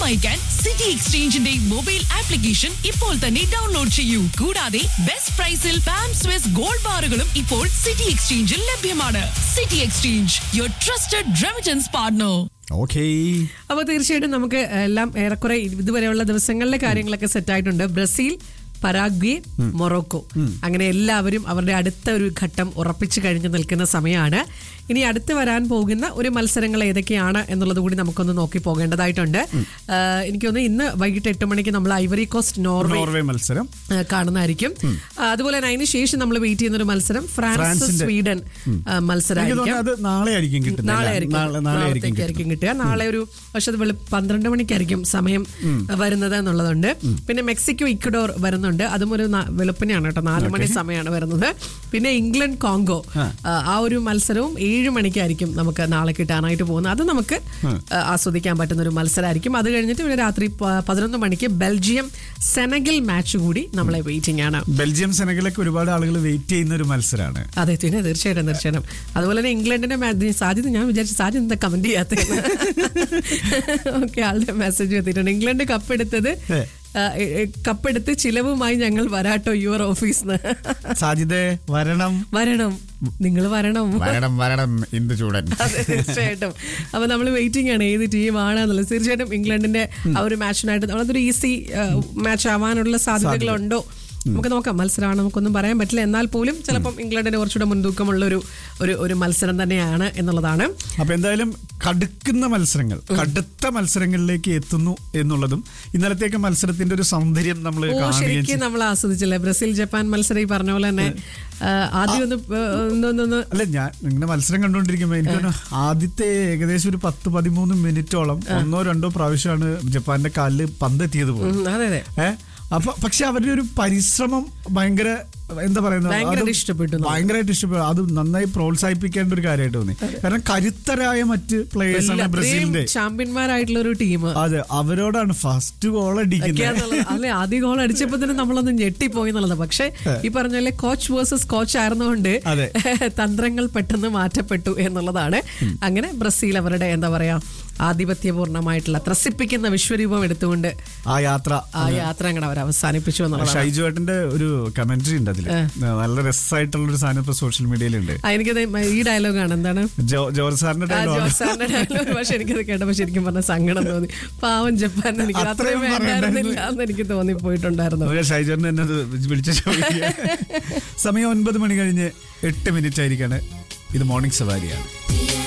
അയക്കാൻ city എക്സ്ചേഞ്ചിന്റെ mobile application ഇപ്പോൾ തന്നെ ഡൗൺലോഡ് ചെയ്യൂ കൂടാതെ ബെസ്റ്റ് പ്രൈസിൽ പാം സ്വിസ് ഗോൾഡ് ബാറുകളും ഇപ്പോൾ സിറ്റി എക്സ്ചേഞ്ചിൽ ലഭ്യമാണ് city exchange your trusted remittance partner okay അപ്പോൾ തീർച്ചയായിട്ടും നമുക്ക് എല്ലാം ഏറെക്കുറെ ഇതുവരെയുള്ള ദിവസങ്ങളിലെ കാര്യങ്ങളൊക്കെ സെറ്റ് ആയിട്ടുണ്ട് ബ്രസീൽ പരാഗ്വേ മൊറോക്കോ അങ്ങനെ എല്ലാവരും അവരുടെ അടുത്ത ഒരു ഘട്ടം ഉറപ്പിച്ചു കഴിഞ്ഞു നിൽക്കുന്ന സമയമാണ് ഇനി അടുത്ത് വരാൻ പോകുന്ന ഒരു മത്സരങ്ങൾ ഏതൊക്കെയാണ് എന്നുള്ളത് കൂടി നമുക്കൊന്ന് നോക്കി പോകേണ്ടതായിട്ടുണ്ട് ആ, എനിക്ക് തോന്നുന്നു ഇന്ന് വൈകിട്ട് എട്ട് മണിക്ക് നമ്മൾ ഐവറി കോസ്റ്റ് നോർവേ നോർവേ മത്സരം ആ, കാണുന്നതായിരിക്കും ആ, അതുപോലെ തന്നെ അതിന് ശേഷം നമ്മൾ വെയിറ്റ് ചെയ്യുന്ന ഒരു മത്സരം ഫ്രാൻസ് ഫ്രാൻസിന്റെ- സ്വീഡൻ ആ, എനിക്ക് മത്സരമായിരിക്കും തോന്നുന്നു അത് നാളെ ആയിരിക്കും കിട്ടുന്നത് നാളെ അല്ലേ? ആയിരിക്കും നാളെ- നാളെ ആയിരിക്കും കിട്ടുന്നത്. നാളത്തേക്കായിരിക്കും കിട്ടുക നാളെ ഒരു പക്ഷെ അത് വെളു പന്ത്രണ്ട് മണിക്കായിരിക്കും സമയം വരുന്നത് എന്നുള്ളതുണ്ട് പിന്നെ മെക്സിക്കോ ഇക്വഡോർ വരുന്നുണ്ട് അതും ഒരു നാ- വെളുപ്പിനെയാണ് കേട്ടോ നാല് മണി സമയമാണ് വരുന്നത് പിന്നെ ഇംഗ്ലണ്ട് കോങ്കോ ആ, ആ ഒരു മത്സരവും ഏഴ് മണിക്കായിരിക്കും നമുക്ക് നാളെ കിട്ടാനായിട്ട് പോകുന്നത് അത് നമുക്ക് ആ, ആസ്വദിക്കാൻ പറ്റുന്ന ഒരു മത്സരമായിരിക്കും അത് കഴിഞ്ഞിട്ട് പിന്നെ രാത്രി പ- പതിനൊന്ന് മണിക്ക് ബെൽജിയം സെനഗൽ മാച്ച് കൂടി നമ്മളെ വെയിറ്റിംഗ് ആണ് ബെൽജിയം സെനഗലൊക്കെ ഒരുപാട് ആളുകൾ വെയിറ്റ് ചെയ്യുന്ന ഒരു മത്സരമാണ് അതെ പിന്നെ തീർച്ചയായിട്ടും തീർച്ചയായിട്ടും അതുപോലെ തന്നെ ഇംഗ്ലണ്ടിന്റെ മാച്ച് സാധ്യത ഞാൻ വിചാരിച്ചു സാധ്യത എന്താ കമന്റ് ചെയ്യാത്ത ഓക്കെ ആളുടെ മെസ്സേജ് എത്തിയിട്ടുണ്ട് ഇംഗ്ലണ്ട് കപ്പെടുത്തത് ഏ. ആ, എ, എ, കപ്പെടുത്ത് ചിലവുമായി ഞങ്ങൾ വരാട്ടോ യുവർ ഓഫീസിന്ന് സാധ്യത വരണം വരണം നിങ്ങൾ വരണം വരണം വരണം ഇന്ദു ചൂടൻ അതെ തീർച്ചയായിട്ടും അപ്പൊ നമ്മൾ വെയിറ്റിംഗ് ആണ് ഏത് ടീമാണ് എന്നുള്ളത് തീർച്ചയായിട്ടും ഇംഗ്ലണ്ടിന്റെ ആ ഒരു മാച്ചിനായിട്ട് നമ്മളതൊരു ഈസി മാച്ച് ആവാനുള്ള സാധ്യതകളുണ്ടോ നമുക്ക് നോക്കാം മത്സരമാണ് നമുക്കൊന്നും പറയാൻ പറ്റില്ല എന്നാൽ പോലും ചിലപ്പം ഇംഗ്ലണ്ടിന് കുറച്ചുകൂടെ മുൻതൂക്കമുള്ള ഒരു ഒരു ഒരു മത്സരം തന്നെയാണ് എന്നുള്ളതാണ് അപ്പൊ എന്തായാലും കടുക്കുന്ന മത്സരങ്ങൾ കടുത്ത മത്സരങ്ങളിലേക്ക് എത്തുന്നു എന്നുള്ളതും ഇന്നലത്തേക്ക് മത്സരത്തിന്റെ ഒരു സൗന്ദര്യം നമ്മൾ ഓ കാണുകയും ശരിക്കും ചെയ്തു. നമ്മൾ ആസ്വദിച്ചില്ലേ ബ്രസീൽ ജപ്പാൻ മത്സരം ഈ പറഞ്ഞ പോലെ തന്നെ ആ, ആദ്യം ഒന്ന് ആ, ഒന്നൊന്നൊന്ന് അല്ല ഞാൻ ഇങ്ങനെ മത്സരം കണ്ടുകൊണ്ടിരിക്കുമ്പോ എനിക്ക് തോന്നുന്നു ആദ്യത്തെ ഏകദേശം ഒരു പത്ത് പതിമൂന്ന് മിനിറ്റോളം ഒന്നോ രണ്ടോ പ്രാവശ്യമാണ് ജപ്പാന്റെ കാലില് പന്തെത്തിയത് പോലും ഉം, അതെ അതെ ഏ അപ്പൊ പക്ഷെ അവരുടെ ഒരു പരിശ്രമം ഭയങ്കര എന്താ പറയുന്നത് ഭയങ്കരമായിട്ട് അത് ഇഷ്ടപ്പെട്ടു നമുക്ക്. ഭയങ്കരമായിട്ട് ഇഷ്ടപ്പെട്ടു അത് നന്നായി പ്രോത്സാഹിപ്പിക്കേണ്ട ഒരു കാര്യമായിട്ട് തോന്നി കാരണം കരുത്തരായ മറ്റ് പ്ലേയേഴ്സ് ആണ് ബ്രസീലിന്റെ ചാമ്പ്യന്മാരായിട്ടുള്ള ഒരു ടീം അതെ അവരോടാണ് ഫസ്റ്റ് ഗോൾ അടിക്കുന്നത് ഒക്കെയാന്നുള്ളത്. അല്ലെ ആദ്യ ഗോൾ അടിച്ചപ്പോ തന്നെ നമ്മളൊന്ന് ഞെട്ടിപ്പോയി എന്നുള്ളത് പക്ഷെ ഈ പറഞ്ഞ പോലെ കോച്ച് വേഴ്സസ് കോച്ച് ആയിരുന്നുകൊണ്ട് അതെ. തന്ത്രങ്ങൾ പെട്ടെന്ന് മാറ്റപ്പെട്ടു എന്നുള്ളതാണ് അങ്ങനെ ബ്രസീൽ അവരുടെ എന്താ പറയാ ആധിപത്യപൂർണമായിട്ടുള്ള ത്രസിപ്പിക്കുന്ന വിശ്വരൂപം എടുത്തുകൊണ്ട് ആ യാത്ര ആ യാത്ര അങ്ങനെ അവർ അവസാനിപ്പിച്ചു എന്നുള്ളതാണ് ഷൈജു ഏട്ടന്റെ ഒരു കമന്ററി ഉണ്ട് അതില് നല്ല രസമായിട്ടുള്ള ഒരു സാധനം ഇപ്പൊ സോഷ്യൽ മീഡിയയിലുണ്ട് ആ, എനിക്കത് ഈ ഡയലോഗാണ് എന്താണ് ജോ- ജോർജ് സാറിന്റെ ആ, ഡയലോഗ് ജോർജ് സാറിന്റെ ഡയലോഗ് പക്ഷെ എനിക്കത് കേട്ടപ്പോ ശരിക്കും പറഞ്ഞ സങ്കടം തോന്നി പാവം ജപ്പാൻ എനിക്ക് അത്രയും അത്രയും വേണ്ടായിരുന്നില്ല എന്ന് എനിക്ക് തോന്നിപ്പോയിട്ടുണ്ടായിരുന്നു ഷൈജുവിനെ തന്നെ അത് വിളിച്ച ചോദിക്കുക സമയം ഒൻപത് മണി കഴിഞ്ഞ് എട്ട് മിനിറ്റ് ആയിരിക്കാണ് ഇത് മോർണിംഗ് സവാരിയാണ്